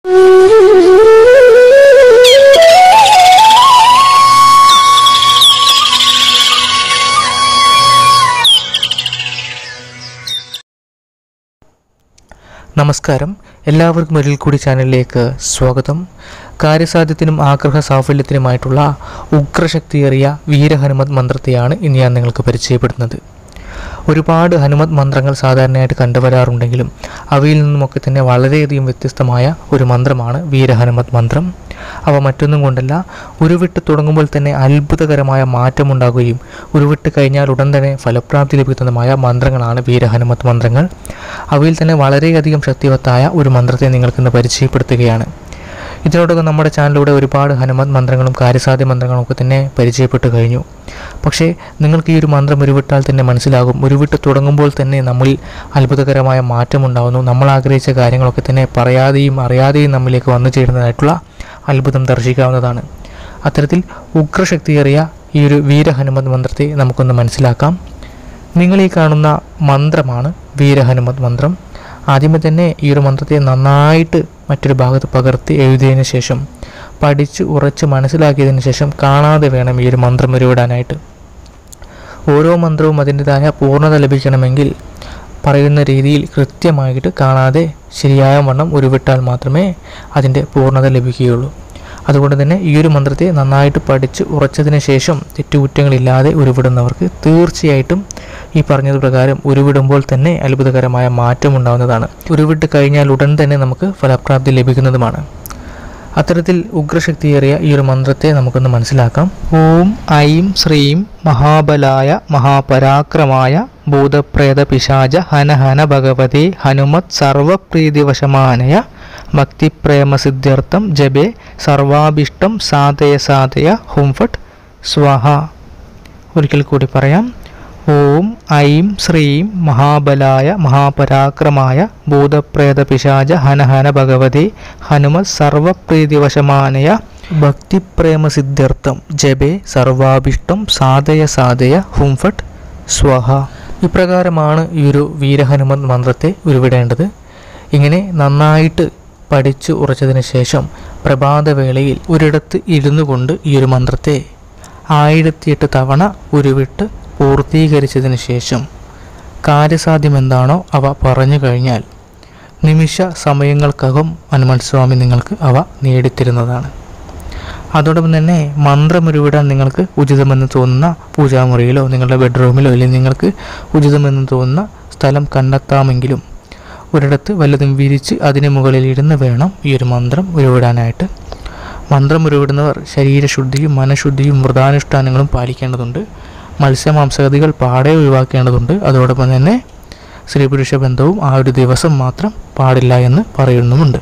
നമസ്കാരം എല്ലാവർക്കും ഒരിക്കൽ കൂടി ചാനലിലേക്ക് സ്വാഗതം കാര്യസാധ്യത്തിനും ആഗ്രഹ സാഫല്യത്തിനുമായിട്ടുള്ള ഉഗ്രശക്തിയേറിയ വീരഹനുമത് മന്ത്രത്തെയാണ് ഇനി ഞാൻ നിങ്ങൾക്ക് പരിചയപ്പെടുന്നത് ഒരുപാട് ഹനുമത് മന്ത്രങ്ങൾ സാധാരണയായിട്ട് കണ്ടുവരാറുണ്ടെങ്കിലും അവയിൽ നിന്നുമൊക്കെ തന്നെ വളരെയധികം വ്യത്യസ്തമായ ഒരു മന്ത്രമാണ് വീരഹനുമത് മന്ത്രം അവ മറ്റൊന്നും കൊണ്ടല്ല ഉരുവിട്ട് തുടങ്ങുമ്പോൾ തന്നെ അത്ഭുതകരമായ മാറ്റമുണ്ടാകുകയും ഉരുവിട്ട് കഴിഞ്ഞാൽ ഉടൻ തന്നെ ഫലപ്രാപ്തി ലഭിക്കുന്നതുമായ മന്ത്രങ്ങളാണ് വീരഹനുമത് മന്ത്രങ്ങൾ അവയിൽ തന്നെ വളരെയധികം ശക്തിവത്തായ ഒരു മന്ത്രത്തെ നിങ്ങൾക്കിന്ന് പരിചയപ്പെടുത്തുകയാണ് ഇതിനോടൊപ്പം നമ്മുടെ ചാനലിലൂടെ ഒരുപാട് ഹനുമത് മന്ത്രങ്ങളും കാര്യസാധ്യ മന്ത്രങ്ങളും ഒക്കെ തന്നെ പരിചയപ്പെട്ടു കഴിഞ്ഞു പക്ഷേ നിങ്ങൾക്ക് ഈ ഒരു മന്ത്രം ഉരുവിട്ടാൽ തന്നെ മനസ്സിലാകും ഉരുവിട്ട് തുടങ്ങുമ്പോൾ തന്നെ നമ്മളിൽ അത്ഭുതകരമായ മാറ്റമുണ്ടാകുന്നു നമ്മൾ ആഗ്രഹിച്ച കാര്യങ്ങളൊക്കെ തന്നെ പറയാതെയും അറിയാതെയും നമ്മിലേക്ക് വന്നു ചേരുന്നതായിട്ടുള്ള അത്ഭുതം ദർശിക്കാവുന്നതാണ് അത്തരത്തിൽ ഉഗ്രശക്തിയേറിയ ഈ ഒരു വീരഹനുമത് മന്ത്രത്തെ നമുക്കൊന്ന് മനസ്സിലാക്കാം നിങ്ങൾ ഈ കാണുന്ന മന്ത്രമാണ് വീരഹനുമത് മന്ത്രം ആദ്യമേ തന്നെ ഈ ഒരു മന്ത്രത്തെ നന്നായിട്ട് മറ്റൊരു ഭാഗത്ത് പകർത്തി എഴുതിയതിന് ശേഷം പഠിച്ച് ഉറച്ച് മനസ്സിലാക്കിയതിന് ശേഷം കാണാതെ വേണം ഈ ഒരു മന്ത്രം ഉരുവിടാനായിട്ട് ഓരോ മന്ത്രവും അതിൻ്റെതായ പൂർണ്ണത ലഭിക്കണമെങ്കിൽ പറയുന്ന രീതിയിൽ കൃത്യമായിട്ട് കാണാതെ ശരിയായ വണ്ണം ഉരുവിട്ടാൽ മാത്രമേ അതിൻ്റെ പൂർണ്ണത ലഭിക്കുകയുള്ളൂ അതുകൊണ്ട് തന്നെ ഈ ഒരു മന്ത്രത്തെ നന്നായിട്ട് പഠിച്ച് ഉറച്ചതിന് ശേഷം തെറ്റുകുറ്റങ്ങളില്ലാതെ ഉരുവിടുന്നവർക്ക് തീർച്ചയായിട്ടും ഈ പറഞ്ഞത് പ്രകാരം ഉരുവിടുമ്പോൾ തന്നെ അത്ഭുതകരമായ മാറ്റം ഉണ്ടാകുന്നതാണ് ഉരുവിട്ട് കഴിഞ്ഞാൽ ഉടൻ തന്നെ നമുക്ക് ഫലപ്രാപ്തി ലഭിക്കുന്നതുമാണ് അത്തരത്തിൽ ഉഗ്രശക്തിയേറിയ ഈ ഒരു മന്ത്രത്തെ നമുക്കൊന്ന് മനസ്സിലാക്കാം ഓം ഐം ശ്രീം മഹാബലായ മഹാപരാക്രമായ ഭൂതപ്രേത പിശാച ഹനഹന ഭഗവതി ഹനുമത് സർവപ്രീതിവശമാനയ ഭക്തിപ്രേമസിദ്ധ്യർത്ഥം ജപേ സർവാഭിഷ്ടം സാധയ സാധയ ഹുംഫട്ട് സ്വാഹ ഒരിക്കൽ കൂടി പറയാം ഓം ഐം ശ്രീം മഹാബലായ മഹാപരാക്രമായ ഭൂതപ്രേത പിശാച ഹനഹന ഭഗവതി ഹനുമത് സർവപ്രീതിവശമാനയ ഭക്തിപ്രേമസിദ്ധ്യർത്ഥം ജപേ സർവാഭിഷ്ടം സാധയ സാധയ ഹുംഫട്ട് സ്വഹ ഇപ്രകാരമാണ് ഈ ഒരു വീരഹനുമത് മന്ത്രത്തെ ഉരുവിടേണ്ടത് ഇങ്ങനെ നന്നായിട്ട് പഠിച്ചു ഉറച്ചതിന് ശേഷം പ്രഭാതവേളയിൽ ഒരിടത്ത് ഇരുന്നു കൊണ്ട് ഈ ഒരു മന്ത്രത്തെ ആയിരത്തിയെട്ട് തവണ ഉരുവിട്ട് പൂർത്തീകരിച്ചതിന് ശേഷം കാര്യസാധ്യം എന്താണോ അവ പറഞ്ഞു കഴിഞ്ഞാൽ നിമിഷ സമയങ്ങൾക്കകം ഹനുമാൻ സ്വാമി നിങ്ങൾക്ക് അവ നേടിത്തരുന്നതാണ് അതോടൊപ്പം തന്നെ മന്ത്രമുരുവിടാൻ നിങ്ങൾക്ക് ഉചിതമെന്ന് തോന്നുന്ന പൂജാമുറിയിലോ നിങ്ങളുടെ ബെഡ്റൂമിലോ അല്ലെങ്കിൽ നിങ്ങൾക്ക് ഉചിതമെന്ന് തോന്നുന്ന സ്ഥലം കണ്ടെത്താമെങ്കിലും ഒരിടത്ത് വല്ലതും വിരിച്ച് അതിന് മുകളിൽ ഇരുന്ന് വേണം ഈ ഒരു മന്ത്രം ഉരുവിടാനായിട്ട് മന്ത്രം ഉരുവിടുന്നവർ ശരീരശുദ്ധിയും മനഃശുദ്ധിയും വ്രതാനുഷ്ഠാനങ്ങളും പാലിക്കേണ്ടതുണ്ട് മത്സ്യമാംസകതികൾ പാടെ ഒഴിവാക്കേണ്ടതുണ്ട് അതോടൊപ്പം തന്നെ സ്ത്രീ പുരുഷ ബന്ധവും ആ ഒരു ദിവസം മാത്രം പാടില്ല എന്ന് പറയുന്നുമുണ്ട്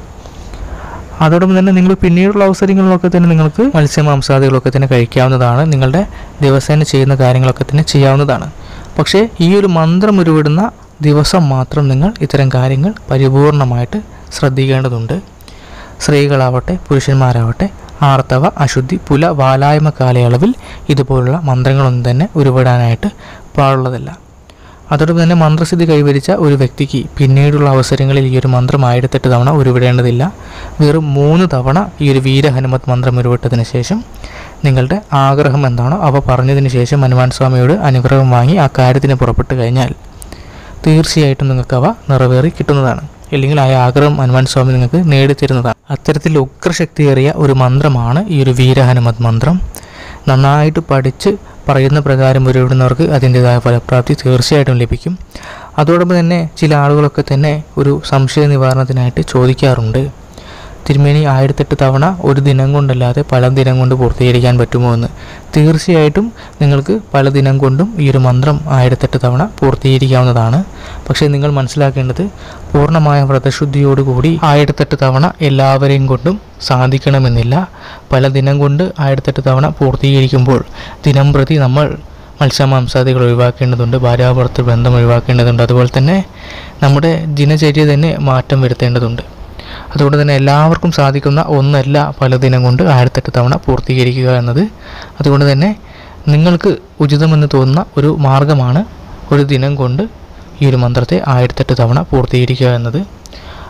അതോടൊപ്പം തന്നെ നിങ്ങൾ പിന്നീടുള്ള അവസരങ്ങളിലൊക്കെ തന്നെ നിങ്ങൾക്ക് മത്സ്യമാംസാദികളൊക്കെ തന്നെ കഴിക്കാവുന്നതാണ് നിങ്ങളുടെ ദിവസേന ചെയ്യുന്ന കാര്യങ്ങളൊക്കെ തന്നെ ചെയ്യാവുന്നതാണ് പക്ഷേ ഈ ഒരു മന്ത്രം ഉരുവിടുന്ന ദിവസം മാത്രം നിങ്ങൾ ഇത്തരം കാര്യങ്ങൾ പരിപൂർണമായിട്ട് ശ്രദ്ധിക്കേണ്ടതുണ്ട് സ്ത്രീകളാവട്ടെ പുരുഷന്മാരാവട്ടെ ആർത്തവ അശുദ്ധി പുല വാലായ്മ കാലയളവിൽ ഇതുപോലുള്ള മന്ത്രങ്ങളൊന്നും തന്നെ ഉരുവിടാനായിട്ട് പാടുള്ളതല്ല അതോടൊപ്പം തന്നെ മന്ത്രസിദ്ധി കൈവരിച്ച ഒരു വ്യക്തിക്ക് പിന്നീടുള്ള അവസരങ്ങളിൽ ഈ ഒരു മന്ത്രം ആയിരത്തെട്ട് തവണ ഉരുവിടേണ്ടതില്ല വെറും മൂന്ന് തവണ ഈ ഒരു വീരഹനുമത് മന്ത്രം ഉരുവിട്ടതിന് ശേഷം നിങ്ങളുടെ ആഗ്രഹം എന്താണോ അവ പറഞ്ഞതിന് ശേഷം ഹനുമാൻ സ്വാമിയോട് അനുഗ്രഹം വാങ്ങി ആ കാര്യത്തിന് പുറപ്പെട്ടു കഴിഞ്ഞാൽ തീർച്ചയായിട്ടും നിങ്ങൾക്ക് അവ നിറവേറി കിട്ടുന്നതാണ് അല്ലെങ്കിൽ ആ ആഗ്രഹം ഹനുമാൻ സ്വാമി നിങ്ങൾക്ക് നേടിത്തരുന്നതാണ് അത്തരത്തിൽ ഉഗ്രശക്തിയേറിയ ഒരു മന്ത്രമാണ് ഈ ഒരു വീരഹനുമത് മന്ത്രം നന്നായിട്ട് പഠിച്ച് പറയുന്ന പ്രകാരം ഉരുവിടുന്നവർക്ക് അതിൻ്റെതായ ഫലപ്രാപ്തി തീർച്ചയായിട്ടും ലഭിക്കും അതോടൊപ്പം തന്നെ ചില ആളുകളൊക്കെ തന്നെ ഒരു സംശയ നിവാരണത്തിനായിട്ട് ചോദിക്കാറുണ്ട് തിരുമേനി ആയിരത്തെട്ട് തവണ ഒരു ദിനം കൊണ്ടല്ലാതെ പല ദിനം കൊണ്ട് പൂർത്തീകരിക്കാൻ പറ്റുമോ എന്ന് തീർച്ചയായിട്ടും നിങ്ങൾക്ക് പല ദിനം കൊണ്ടും ഈ ഒരു മന്ത്രം ആയിരത്തെട്ട് തവണ പൂർത്തീകരിക്കാവുന്നതാണ് പക്ഷേ നിങ്ങൾ മനസ്സിലാക്കേണ്ടത് പൂർണ്ണമായ വ്രതശുദ്ധിയോടുകൂടി ആയിരത്തെട്ട് തവണ എല്ലാവരെയും കൊണ്ടും സാധിക്കണമെന്നില്ല പല ദിനം കൊണ്ട് ആയിരത്തെട്ട് തവണ പൂർത്തീകരിക്കുമ്പോൾ ദിനം പ്രതി നമ്മൾ മത്സ്യമാംസാദികൾ ഒഴിവാക്കേണ്ടതുണ്ട് ഭാര്യാഭർത്തൃ ബന്ധം ഒഴിവാക്കേണ്ടതുണ്ട് അതുപോലെ തന്നെ നമ്മുടെ ദിനചര്യ തന്നെ മാറ്റം വരുത്തേണ്ടതുണ്ട് അതുകൊണ്ട് തന്നെ എല്ലാവർക്കും സാധിക്കുന്ന ഒന്നല്ല പല ദിനം കൊണ്ട് ആയിരത്തെട്ട് തവണ പൂർത്തീകരിക്കുക എന്നത് അതുകൊണ്ട് തന്നെ നിങ്ങൾക്ക് ഉചിതമെന്ന് തോന്നുന്ന ഒരു മാർഗമാണ് ഒരു ദിനം കൊണ്ട് ഈ ഒരു മന്ത്രത്തെ ആയിരത്തെട്ട് തവണ പൂർത്തീകരിക്കുക എന്നത്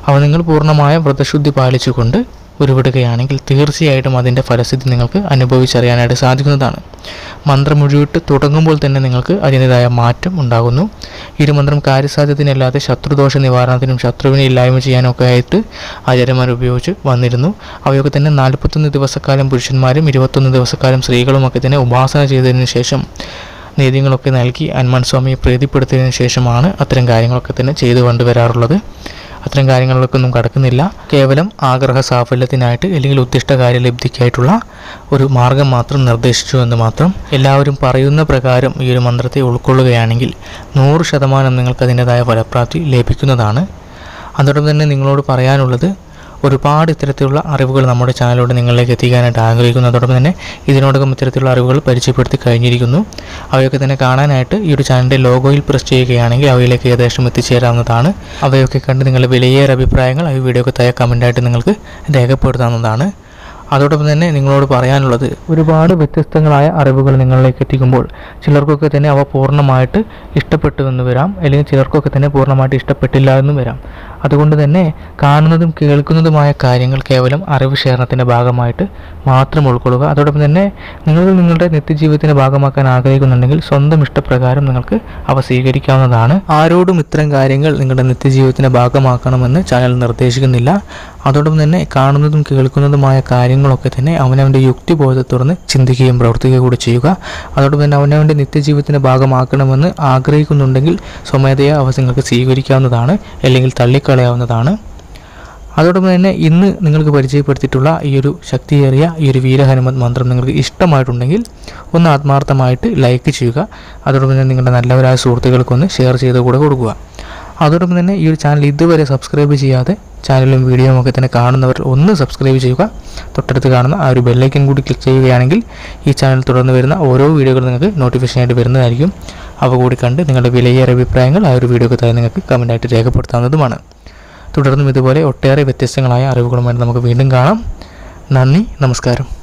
അവ നിങ്ങൾ പൂർണ്ണമായ വ്രതശുദ്ധി പാലിച്ചുകൊണ്ട് ഉരുവിടുകയാണെങ്കിൽ തീർച്ചയായിട്ടും അതിൻ്റെ ഫലസിദ്ധി നിങ്ങൾക്ക് അനുഭവിച്ചറിയാനായിട്ട് സാധിക്കുന്നതാണ് മന്ത്രം മുഴുവിട്ട് തുടങ്ങുമ്പോൾ തന്നെ നിങ്ങൾക്ക് അതിൻ്റെതായ മാറ്റം ഉണ്ടാകുന്നു ഈ ഒരു മന്ത്രം കാര്യസാധ്യത്തിനല്ലാതെ ശത്രുദോഷ നിവാരണത്തിനും ശത്രുവിനെ ഇല്ലായ്മ ചെയ്യാനും ഒക്കെ ആയിട്ട് ആചാര്യന്മാർ ഉപയോഗിച്ച് വന്നിരുന്നു അവയൊക്കെ തന്നെ നാൽപ്പത്തൊന്ന് ദിവസക്കാലം പുരുഷന്മാരും ഇരുപത്തൊന്ന് ദിവസക്കാലം സ്ത്രീകളുമൊക്കെ തന്നെ ഉപാസന ചെയ്തതിനു ശേഷം നേദ്യങ്ങളൊക്കെ നൽകി ഹനുമാൻ സ്വാമിയെ പ്രീതിപ്പെടുത്തിയതിനു ശേഷമാണ് അത്തരം കാര്യങ്ങളൊക്കെ തന്നെ ചെയ്തു കൊണ്ടുവരാറുള്ളത് അത്തരം കാര്യങ്ങളിലേക്കൊന്നും കടക്കുന്നില്ല കേവലം ആഗ്രഹ സാഫല്യത്തിനായിട്ട് അല്ലെങ്കിൽ ഉദ്ദിഷ്ട കാര്യലബ്ധിക്കായിട്ടുള്ള ഒരു മാർഗം മാത്രം നിർദ്ദേശിച്ചു എന്ന് മാത്രം എല്ലാവരും പറയുന്ന പ്രകാരം ഈ ഒരു മന്ത്രത്തെ ഉൾക്കൊള്ളുകയാണെങ്കിൽ നൂറ് ശതമാനം നിങ്ങൾക്ക് അതിൻ്റെതായ ഫലപ്രാപ്തി ലഭിക്കുന്നതാണ് അതോടൊപ്പം തന്നെ നിങ്ങളോട് പറയാനുള്ളത് ഒരുപാട് ഇത്തരത്തിലുള്ള അറിവുകൾ നമ്മുടെ ചാനലിലൂടെ നിങ്ങളിലേക്ക് എത്തിക്കാനായിട്ട് ആഗ്രഹിക്കുന്നു അതോടൊപ്പം തന്നെ ഇതിനോടകം ഇത്തരത്തിലുള്ള അറിവുകൾ പരിചയപ്പെടുത്തി കഴിഞ്ഞിരിക്കുന്നു അവയൊക്കെ തന്നെ കാണാനായിട്ട് ഈ ഒരു ചാനലിൻ്റെ ലോഗോയിൽ പ്രസ് ചെയ്യുകയാണെങ്കിൽ അവയിലേക്ക് ഏകദേശം എത്തിച്ചേരാവുന്നതാണ് അവയൊക്കെ കണ്ട് നിങ്ങളുടെ വിലയേറെ അഭിപ്രായങ്ങൾ ഈ വീഡിയോക്ക് താഴെ കമൻറ്റായിട്ട് നിങ്ങൾക്ക് രേഖപ്പെടുത്താവുന്നതാണ് അതോടൊപ്പം തന്നെ നിങ്ങളോട് പറയാനുള്ളത് ഒരുപാട് വ്യത്യസ്തങ്ങളായ അറിവുകൾ നിങ്ങളിലേക്ക് എത്തിക്കുമ്പോൾ ചിലർക്കൊക്കെ തന്നെ അവ പൂർണ്ണമായിട്ട് ഇഷ്ടപ്പെട്ടു എന്ന് വരാം അല്ലെങ്കിൽ ചിലർക്കൊക്കെ തന്നെ പൂർണ്ണമായിട്ട് ഇഷ്ടപ്പെട്ടില്ല എന്നും വരാം അതുകൊണ്ട് തന്നെ കാണുന്നതും കേൾക്കുന്നതുമായ കാര്യങ്ങൾ കേവലം അറിവ് ശേഖരണത്തിൻ്റെ ഭാഗമായിട്ട് മാത്രം ഉൾക്കൊള്ളുക അതോടൊപ്പം തന്നെ നിങ്ങൾ നിങ്ങളുടെ നിത്യജീവിതത്തിൻ്റെ ഭാഗമാക്കാൻ ആഗ്രഹിക്കുന്നുണ്ടെങ്കിൽ സ്വന്തം ഇഷ്ടപ്രകാരം നിങ്ങൾക്ക് അവ സ്വീകരിക്കാവുന്നതാണ് ആരോടും ഇത്തരം കാര്യങ്ങൾ നിങ്ങളുടെ നിത്യജീവിതത്തിൻ്റെ ഭാഗമാക്കണമെന്ന് ചാനൽ നിർദ്ദേശിക്കുന്നില്ല അതോടൊപ്പം തന്നെ കാണുന്നതും കേൾക്കുന്നതുമായ കാര്യങ്ങളൊക്കെ തന്നെ അവനവൻ്റെ യുക്തിബോധത്തെ തുടർന്ന് ചിന്തിക്കുകയും പ്രവർത്തിക്കുകയും കൂടി ചെയ്യുക അതോടൊപ്പം തന്നെ അവനവൻ്റെ നിത്യജീവിതത്തിൻ്റെ ഭാഗമാക്കണമെന്ന് ആഗ്രഹിക്കുന്നുണ്ടെങ്കിൽ സ്വമേധയാ അവ നിങ്ങൾക്ക് സ്വീകരിക്കാവുന്നതാണ് അല്ലെങ്കിൽ തള്ളിക്കളയാവുന്നതാണ് അതോടൊപ്പം തന്നെ ഇന്ന് നിങ്ങൾക്ക് പരിചയപ്പെടുത്തിയിട്ടുള്ള ഈ ഒരു ശക്തിയേറിയ ഈ ഒരു വീരഹനുമത് മന്ത്രം നിങ്ങൾക്ക് ഇഷ്ടമായിട്ടുണ്ടെങ്കിൽ ഒന്ന് ആത്മാർത്ഥമായിട്ട് ലൈക്ക് ചെയ്യുക അതോടൊപ്പം തന്നെ നിങ്ങളുടെ നല്ലവരായ സുഹൃത്തുക്കൾക്കൊന്ന് ഷെയർ ചെയ്ത് കൂടെ കൊടുക്കുക അതോടൊപ്പം തന്നെ ഈ ഒരു ചാനൽ ഇതുവരെ സബ്സ്ക്രൈബ് ചെയ്യാതെ ചാനലും വീഡിയോയും ഒക്കെ തന്നെ കാണുന്നവർ ഒന്ന് സബ്സ്ക്രൈബ് ചെയ്യുക തൊട്ടടുത്ത് കാണുന്ന ആ ഒരു ബെല്ലൈക്കൻ കൂടി ക്ലിക്ക് ചെയ്യുകയാണെങ്കിൽ ഈ ചാനൽ തുടർന്ന് വരുന്ന ഓരോ വീഡിയോകളും നിങ്ങൾക്ക് നോട്ടിഫിക്കേഷൻ ആയിട്ട് വരുന്നതായിരിക്കും അവ കൂടി കണ്ട് നിങ്ങളുടെ വിലയേറെ അഭിപ്രായങ്ങൾ ആ ഒരു വീഡിയോക്ക് താഴെ നിങ്ങൾക്ക് കമൻറ്റായിട്ട് രേഖപ്പെടുത്താവുന്നതുമാണ് തുടർന്നും ഇതുപോലെ ഒട്ടേറെ വ്യത്യസ്തങ്ങളായ അറിവുകളുമായിട്ട് നമുക്ക് വീണ്ടും കാണാം നന്ദി നമസ്കാരം